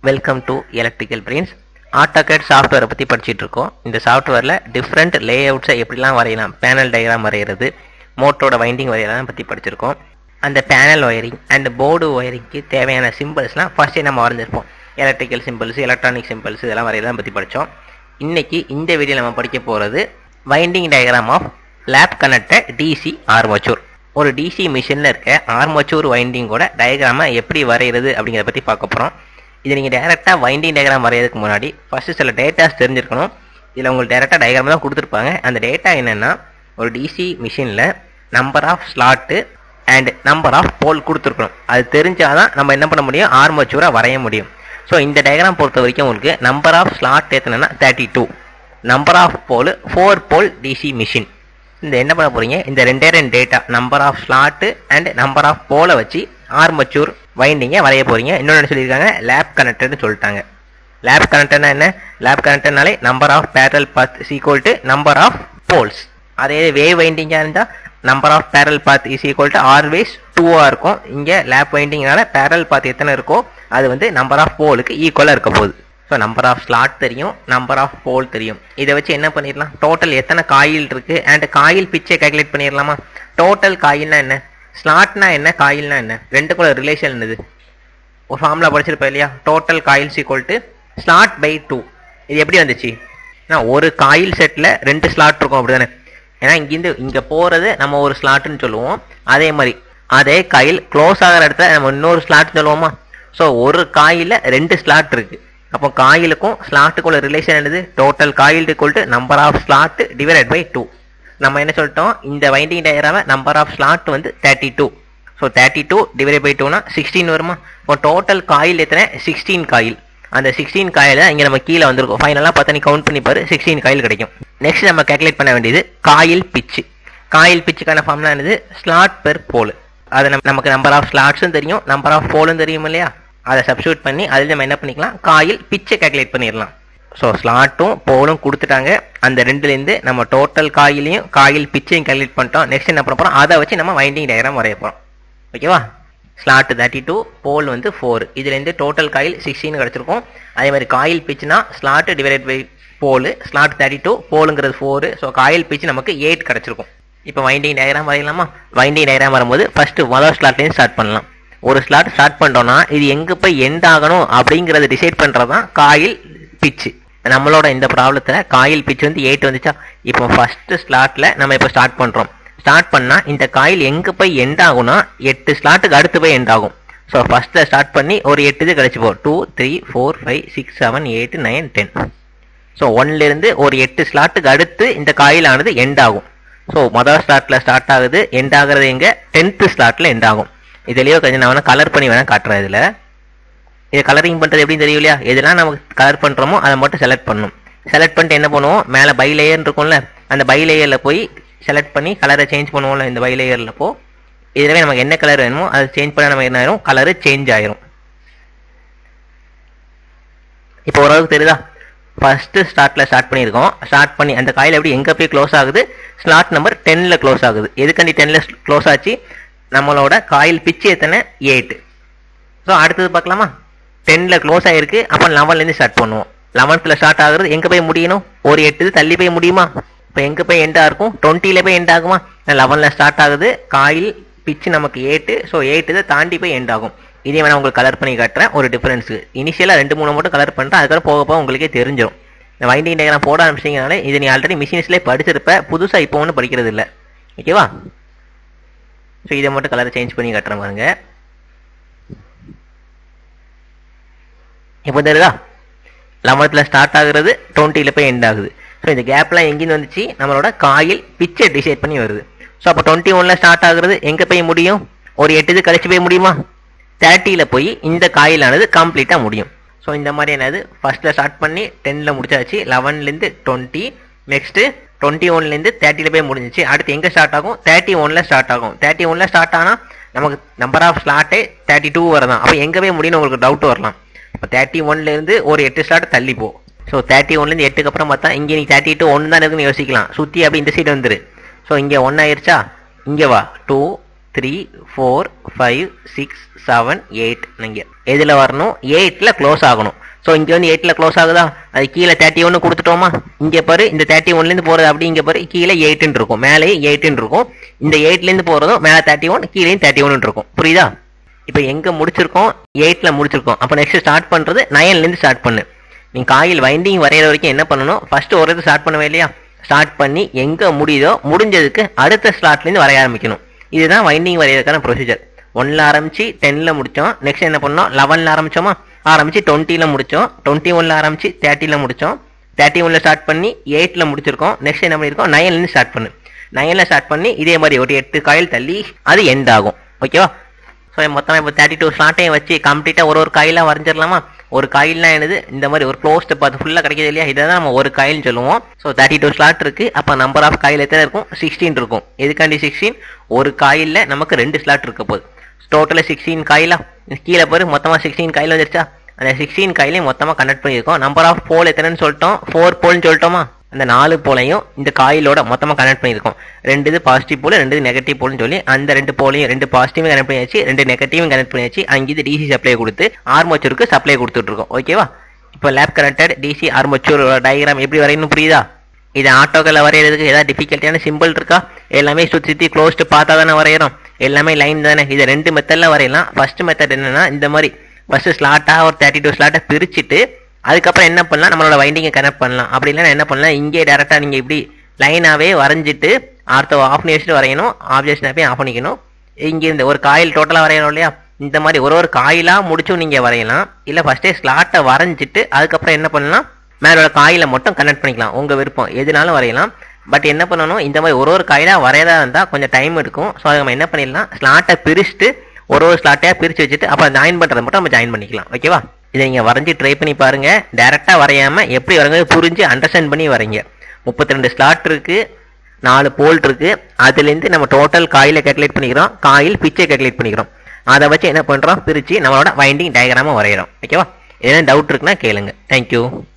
welcome to electrical brains AutoCAD சாஃப்ட்வேரை பற்றி படிச்சுட்டு இருக்கோம் இந்த சாஃப்ட்வேரில் டிஃப்ரெண்ட் லே அவுட்ஸை எப்படிலாம் வரையலாம் பேனல் டயக்ராம் வரைகிறது மோட்டரோட வைண்டிங் வரையலாம் பற்றி படிச்சிருக்கோம் அந்த பேனல் ஒயரிங் அண்ட் போர்டு ஒயரிங்க்கு தேவையான சிம்பிள்ஸ்லாம் ஃபர்ஸ்டே நம்ம வரைஞ்சிருப்போம் எலக்ட்ரிக்கல் சிம்பிள்ஸ் எலக்ட்ரானிக் சிம்பிள்ஸ் இதெல்லாம் வரையலாம் பற்றி படித்தோம் இன்னைக்கு இந்த வீடியோ நம்ம படிக்க போகிறது winding diagram of lap connected DC armature ஒரு டிசி மிஷினில் இருக்க ஆர்மச்சூர் வைண்டிங்கோட டயக்ராமை எப்படி வரைகிறது அப்படிங்கிறத பற்றி பார்க்க போகிறோம் இது நீங்கள் டேரெக்டாக வைண்டிங் டயக்ராம் வரைகிறதுக்கு முன்னாடி ஃபஸ்ட்டு சில டேட்டாஸ் தெரிஞ்சிருக்கணும் இதில் உங்களுக்கு டேரெக்டாக டயக்ராம் தான் கொடுத்துருப்பாங்க அந்த டேட்டா என்னென்னா ஒரு டிசி மிஷினில் number of slot and number of pole கொடுத்துருக்கணும் அது தெரிஞ்சாதான் நம்ம என்ன பண்ண முடியும் ஆர்மச்சூராக வரைய முடியும் ஸோ இந்த டயக்ராம் பொறுத்த வரைக்கும் உங்களுக்கு நம்பர் ஆஃப் ஸ்லாட் எத்தனைன்னா thirty two number of pole four pole DC machine இந்த என்ன பண்ண போறீங்க இந்த ரெண்டே ரெண்டு data number of slot and number of போலை வச்சு ஆர்மச்சூர் வைண்டிங்கை வரைய போறீங்க இன்னொன்று சொல்லியிருக்காங்க லேப் கனெக்டட்னு சொல்லிட்டாங்க லேப் கனெக்டர்னா என்ன லேப் கனெக்டர்னாலே number of parallel path is equal to number of poles அதே வேவ் வைண்டிங்காக இருந்தால் number of parallel path is equal to always டூவாக இருக்கும் இங்கே லேப் வைண்டிங்னால பேரல் பாத் எத்தனை இருக்கோ அது வந்து நம்பர் ஆஃப் போலுக்கு ஈக்குவலாக இருக்க போகுது ஸோ நம்பர் ஆஃப் ஸ்லாட் தெரியும் நம்பர் ஆஃப் போல் தெரியும் இதை வச்சு என்ன பண்ணிடலாம் டோட்டல் எத்தனை காயில் இருக்கு அண்ட் காயில் பிச்சை கால்குலேட் பண்ணிடலாமா டோட்டல் காயில்னா என்ன ஸ்லாட்னா என்ன காயில்னா என்ன ரெண்டுக்குள்ள ரிலேஷன் என்னது ஒரு ஃபார்முலா படிச்சிருப்பேன் இல்லையா total coils equal to slot by two இது எப்படி வந்துச்சு ஏன்னா ஒரு காயில் செட்டில் ரெண்டு ஸ்லாட் இருக்கும் அப்படிதானே ஏன்னா இங்கேருந்து இங்கே போகிறது நம்ம ஒரு ஸ்லாட்டுன்னு சொல்லுவோம் அதே மாதிரி அதே காயில் க்ளோஸ் ஆகிற இடத்துல நம்ம இன்னொரு ஸ்லாட் சொல்லுவோமா ஸோ ஒரு காயில் ரெண்டு ஸ்லாட் இருக்கு அப்போ காயிலுக்கும் ஸ்லாட்டுக்குள்ள ரிலேஷன் என்னது total coil equal to number of slot divided by two நம்ம என்ன சொல்லிட்டோம் இந்த வைண்டிங் டயராம நம்பர் ஆஃப் ஸ்லாட் வந்து thirty two so thirty two divide by டூனா சிக்ஸ்டீன் வருமா இப்போ டோட்டல் காயில் எத்தனை சிக்ஸ்டீன் காயில் அந்த சிக்ஸ்டீன் காயில் இங்கே நம்ம கீழே வந்திருக்கோம் ஃபைனலாக பார்த்தா நீ கவுண்ட் பண்ணி பாரு சிக்ஸ்டீன் காயில் கிடைக்கும் நெக்ஸ்ட் நம்ம கேல்குலேட் பண்ண வேண்டியது காயில் பிச்சு காயில் பிச்சுக்கான ஃபார்ம்லாம் என்னது ஸ்லாட் பெர் போல் அது நம்ம நமக்கு நம்பர் ஆஃப் ஸ்லாட்ஸும் தெரியும் நம்பர் ஆஃப் போலும் தெரியும் இல்லையா அதை சப்ஸ்டியூட் பண்ணி அதில் நம்ம என்ன பண்ணிக்கலாம் காயில் பிச்சை கேல்குலேட் பண்ணிடலாம் ஸோ ஸ்லாட்டும் போலும் கொடுத்துட்டாங்க அந்த ரெண்டுலேருந்து நம்ம டோட்டல் காயிலையும் காயில் பிச்சையும் கேல்குலேட் பண்ணிட்டோம் நெக்ஸ்ட் என்ன பண்ண போகிறோம் அதை வச்சு நம்ம வைண்டிங் டயக்ராம் வரைய போகிறோம் ஓகேவா ஸ்லாட் தேர்ட்டி டூ போல் வந்து ஃபோர் இதுலேருந்து டோட்டல் காயில் சிக்ஸ்டீன் கிடச்சிருக்கும் அதே மாதிரி காயில் பிச்சுனா slot divided by pole slot thirty two போலுங்கிறது ஃபோர் ஸோ காயில் பிச்சு நமக்கு எயிட் கிடச்சிருக்கும் இப்போ வைண்டிங் டயக்ராம் வரையலாமா வைண்டிங் டயக்ராம் வரும்போது ஃபர்ஸ்ட் முதல் ஸ்லாட்லேருந்து ஸ்டார்ட் பண்ணலாம் ஒரு ஸ்லாட் ஸ்டார்ட் பண்ணுறோம்னா இது எங்கே போய் எண்ட் ஆகணும் அப்படிங்கிறத டிசைட் பண்ணுறது தான் காயில் பிச்சு நம்மளோட இந்த ப்ராப்ளத்தில் காயில் பிச் வந்து எயிட் வந்துச்சா இப்போ ஃபர்ஸ்ட் ஸ்லாட்டில் நம்ம இப்போ ஸ்டார்ட் பண்ணுறோம் ஸ்டார்ட் பண்ணால் இந்த காயில் எங்கே போய் எண்ட் ஆகும்னா எட்டு ஸ்லாட்டுக்கு அடுத்து போய் எண்ட் ஆகும் ஸோ ஃபர்ஸ்ட்டில் ஸ்டார்ட் பண்ணி ஒரு எட்டு இது கழிச்சு போ two three four five six seven eight nine ten so ஒன்லேருந்து ஒரு எட்டு ஸ்லாட்டுக்கு அடுத்து இந்த காயிலானது எண்ட் ஆகும் ஸோ மொதல் ஸ்லாட்டில் ஸ்டார்ட் ஆகுது எண்ட் ஆகுறது எங்கே டென்த்து ஸ்லாட்டில் எண்ட் ஆகும் இதுலேயோ கொஞ்சம் நான் வேணால் கலர் பண்ணி வேணால் காட்டுறேன் இதில் இதை கலரிங் பண்ணுறது எப்படின்னு தெரியும் இல்லையா எதெல்லாம் நம்ம கலர் பண்ணுறோமோ அதை மட்டும் செலக்ட் பண்ணணும் செலக்ட் பண்ணிட்டு என்ன பண்ணுவோம் மேலே பை லேயர் இருக்கும்ல அந்த பை லேயரில் போய் செலக்ட் பண்ணி கலரை சேஞ்ச் பண்ணுவோம்ல இந்த பை லேயரில் போ இதுவே நமக்கு என்ன கலர் வேணுமோ அதை சேஞ்ச் பண்ண நம்ம என்ன ஆயிரும் கலரு சேஞ்ச் ஆயிரும் இப்போ ஓரளவுக்கு தெரியுதா ஃபர்ஸ்ட் ஸ்டார்ட்ல ஸ்டார்ட் பண்ணியிருக்கோம் ஸ்டார்ட் பண்ணி அந்த காயில் எப்படி எங்கே போய் க்ளோஸ் ஆகுது ஸ்லாட் நம்பர் டென்னில் க்ளோஸ் ஆகுது எதுக்காண்டி டென்னில் க்ளோஸ் ஆச்சு நம்மளோட காயில் பிச்சு எத்தனை எயிட் ஸோ அடுத்தது பார்க்கலாமா டென்னில் க்ளோஸ் ஆகிருக்கு அப்போ லெவன்லேருந்து ஸ்டார்ட் பண்ணுவோம் லெவன்த்தில் ஸ்டார்ட் ஆகுறது எங்கே போய் முடியணும் ஒரு எட்டு தள்ளி போய் முடியுமா இப்போ எங்கே போய் எண்டாக இருக்கும் டுவெண்ட்டியில் போய் எண்ட் ஆகுமா லெவனில் ஸ்டார்ட் ஆகுது காயில் பிச்சு நமக்கு எயிட்டு ஸோ எயிட் இதை தாண்டி போய் எண்ட் ஆகும் இதே வேணா உங்களுக்கு கலர் பண்ணி காட்டுறேன் ஒரு டிஃபரன்ஸு இனிஷியலாக ரெண்டு மூணு மட்டும் கலர் பண்ணுறேன் அதுக்கப்புறம் போக போக உங்களுக்கே தெரிஞ்சிடும் இந்த வைண்டிங் டயக்ராம் போட ஆரம்பிச்சிங்கனாலே இது நீ ஆல்ரெடி மிஷின்ஸ்லேயே படிச்சிருப்ப புதுசாக இப்போ ஒன்றும் படிக்கிறது இல்லை ஓகேவா ஸோ இதை மட்டும் கலரை சேஞ்ச் பண்ணி காட்டுறேன் பாருங்க இப்போ தெரியுதா லெவன்த்தில் ஸ்டார்ட் ஆகுறது டுவெண்ட்டியில் போய் எண்ட் ஆகுது ஸோ இந்த கேப்லாம் எங்கேருந்து வந்துச்சு நம்மளோட காயில் பிச்சை டிசைட் பண்ணி வருது ஸோ அப்போ டுவெண்ட்டி ஒனில் ஸ்டார்ட் ஆகுறது எங்கே போய் முடியும் ஒரு எட்டு இது கழிச்சு போய் முடியுமா தேர்ட்டியில் போய் இந்த காயிலானது கம்ப்ளீட்டாக முடியும் ஸோ இந்த மாதிரி என்னது ஃபர்ஸ்ட்டில் ஸ்டார்ட் பண்ணி டென்னில் முடிச்சாச்சு லெவன்லேருந்து டுவெண்ட்டி நெக்ஸ்ட்டு டுவெண்ட்டி ஒன்லேருந்து தேர்ட்டியில் போய் முடிஞ்சிச்சு அடுத்து எங்கே ஸ்டார்ட் ஆகும் தேர்ட்டி ஒனில் ஸ்டார்ட் ஆகும் தேர்ட்டி ஒனில் ஸ்டார்ட் ஆனால் நமக்கு நம்பர் ஆஃப் ஸ்லாட்டே தேர்ட்டி டூ வரதான் அப்போ எங்கே போய் முடியும்னு உங்களுக்கு டவுட் வரலாம் இப்போ தேர்ட்டி ஒன்லேருந்து ஒரு எட்டு ஸ்லாட் தள்ளி போ ஸோ தேர்ட்டி ஒன்லேருந்து எட்டுக்கு அப்புறம் பார்த்தா இங்கே நீ தேர்ட்டி டூ ஒன்று தான் இருக்குன்னு யோசிக்கலாம் சுற்றி அப்படி இந்த சைடு வந்துரு ஸோ இங்கே ஒன் ஆயிருச்சா இங்கே வா two three four five six seven eight இங்கே எதில் வரணும் எயிட்டில் க்ளோஸ் ஆகணும் ஸோ இங்கே வந்து எயிட்டில் க்ளோஸ் ஆகுதா அது கீழே தேர்ட்டி ஒன்று கொடுத்துட்டோமா இங்கே பாரு இந்த தேர்ட்டி ஒன்லேருந்து போகிறது அப்படி இங்கே பாரு கீழே எயிட்டுன்னு இருக்கும் மேலே எயிட்டுன்னு இருக்கும் இந்த எயிட்லேருந்து போகிறதும் மேலே தேர்ட்டி ஒன் கீழே தேர்ட்டி ஒன்று இருக்கும் புரியுதா இப்போ எங்கே முடிச்சிருக்கோம் எயிட்டில் முடிச்சிருக்கோம் அப்போ நெக்ஸ்ட் ஸ்டார்ட் பண்ணுறது நைன்லேருந்து ஸ்டார்ட் பண்ணு நீ காயில் வைண்டிங் வரைகிற வரைக்கும் என்ன பண்ணணும் ஃபர்ஸ்ட் ஒரு இது ஸ்டார்ட் பண்ணுவே இல்லையா ஸ்டார்ட் பண்ணி எங்கே முடியுதோ முடிஞ்சதுக்கு அடுத்த ஸ்லாட்லேருந்து வரைய ஆரம்பிக்கணும் இதுதான் வைண்டிங் வரைகிறதுக்கான ப்ரொசீஜர் ஒன்ல ஆரம்பிச்சு டென்ல முடிச்சோம் நெக்ஸ்ட் என்ன பண்ணோம் லெவன்ல ஆரம்பிச்சோமா ஆரம்பிச்சு டுவெண்ட்டில முடிச்சோம் டுவெண்ட்டி ஒன்ல ஆரம்பிச்சு தேர்ட்டில முடிச்சோம் தேர்ட்டி ஒன்ல ஸ்டார்ட் பண்ணி எயிட்ல முடிச்சிருக்கோம் நெக்ஸ்ட் என்ன பண்ணிருக்கோம் நைன்ல ஸ்டார்ட் பண்ணு நைன்ல ஸ்டார்ட் பண்ணி இதே மாதிரி ஒரு எட்டு காயில் தள்ளி அது எண்ட் ஆகும் ஓகேவா ஸோ மொத்தமாக இப்போ தேர்ட்டி டூ ஸ்லாட்டையும் வச்சு கம்ப்ளீட்டாக ஒரு ஒரு காயிலாக வரைஞ்சிடலாமா ஒரு காயில்னா என்னது இந்த மாதிரி ஒரு க்ளோஸ்டு பார்த்து ஃபுல்லாக கிடைக்கிது இல்லையா இதை தான் நம்ம ஒரு காயில்னு சொல்லுவோம் ஸோ தேர்ட்டி டூ ஸ்லாட் இருக்கு அப்போ நம்பர் ஆஃப் காயில் எத்தனை இருக்கும் சிக்ஸ்டீன் இருக்கும் எதுக்காண்டி சிக்ஸ்டீன் ஒரு காயிலில் நமக்கு ரெண்டு ஸ்லாட் இருக்க போகுது டோட்டலாக சிக்ஸ்டீன் காயிலா கீழே போய் மொத்தமாக சிக்ஸ்டீன் காயில் வந்துருச்சா அந்த சிக்ஸ்டீன் காயிலையும் மொத்தமாக கனெக்ட் பண்ணியிருக்கோம் நம்பர் ஆஃப் போல் எத்தனைன்னு சொல்லிட்டோம் ஃபோர் போல்னு சொல்லிட்டோமா அந்த நாலு போலையும் இந்த காயிலோட மொத்தமாக கனெக்ட் பண்ணியிருக்கோம் ரெண்டு இது பாசிட்டிவ் போல் ரெண்டு இது நெகட்டிவ் போல்னு சொல்லி அந்த ரெண்டு போலையும் ரெண்டு பாசிட்டிவும் கனெக்ட் பண்ணியாச்சு ரெண்டு நெகட்டிவும் கனெக்ட் பண்ணியாச்சு அங்கே இது டிசி சப்ளை கொடுத்து ஆர்மச்சூருக்கு சப்ளை கொடுத்துட்ருக்கோம் ஓகேவா இப்போ lap connected DC armature diagram எப்படி வரையணும் புரியுதா இது ஆட்டோக்களை வரைகிறதுக்கு ஏதாவது டிஃபிகல்ட்டியான சிம்பிள் இருக்கா எல்லாமே சுற்றி சுற்றி க்ளோஸ்டு பார்த்தா தானே வரைகிறோம் எல்லாமே லைன் தானே இதை ரெண்டு மெத்தடில் வரையலாம் ஃபர்ஸ்ட் மெத்தட் என்னன்னா இந்த மாதிரி ஃபர்ஸ்ட் ஸ்லாட்டாக ஒரு தேர்ட்டி டூ ஸ்லாட்டை பிரிச்சுட்டு அதுக்கப்புறம் என்ன பண்ணலாம் நம்மளோட வைண்டிங்கை கனெக்ட் பண்ணலாம் அப்படி இல்லைன்னா என்ன பண்ணலாம் இங்கே டேரெக்டாக நீங்கள் இப்படி லைனாகவே வரைஞ்சிட்டு ஆர்த்தோ ஆஃப் பண்ணி வச்சுட்டு வரையணும் ஆப்ஜெக்ஷனை ஆஃப் பண்ணிக்கணும் இங்கே இந்த ஒரு காயில் டோட்டலாக வரையணும் இல்லையா இந்த மாதிரி ஒரு ஒரு காயிலாக முடிச்சும் நீங்கள் வரையலாம் இல்லை ஃபஸ்ட்டே ஸ்லாட்டை வரைஞ்சிட்டு அதுக்கப்புறம் என்ன பண்ணலாம் மேலோட காயில மட்டும் கனெக்ட் பண்ணிக்கலாம் உங்கள் விருப்பம் எதுனாலும் வரையலாம் பட் என்ன பண்ணணும் இந்த மாதிரி ஒரு ஒரு காயிலாக வரையதா இருந்தால் கொஞ்சம் டைம் எடுக்கும் ஸோ அதை நம்ம என்ன பண்ணிடலாம் ஸ்லாட்டை பிரிச்சுட்டு ஒரு ஒரு ஸ்லாட்டையாக பிரித்து வச்சுட்டு அப்புறம் ஜாயின் பண்ணுறதை மட்டும் நம்ம ஜாயின் பண்ணிக்கலாம் ஓகேவா இதை நீங்கள் வரைஞ்சி ட்ரை பண்ணி பாருங்க டேரெக்டாக வரையாமல் எப்படி வரங்க புரிஞ்சு அண்டர்ஸ்டாண்ட் பண்ணி வரைங்க முப்பத்தி ரெண்டு ஸ்லாட் இருக்கு நாலு போல்ட் இருக்கு அதுலேருந்து நம்ம டோட்டல் காயிலை கேல்குலேட் பண்ணிக்கிறோம் காயில் பிச்சை கேல்குலேட் பண்ணிக்கிறோம் அதை வச்சு என்ன பண்ணுறோம் பிரித்து நம்மளோட வைண்டிங் டயக்ராமை வரைகிறோம் ஓகேவா எதனா டவுட் இருக்குன்னா கேளுங்க தேங்க்யூ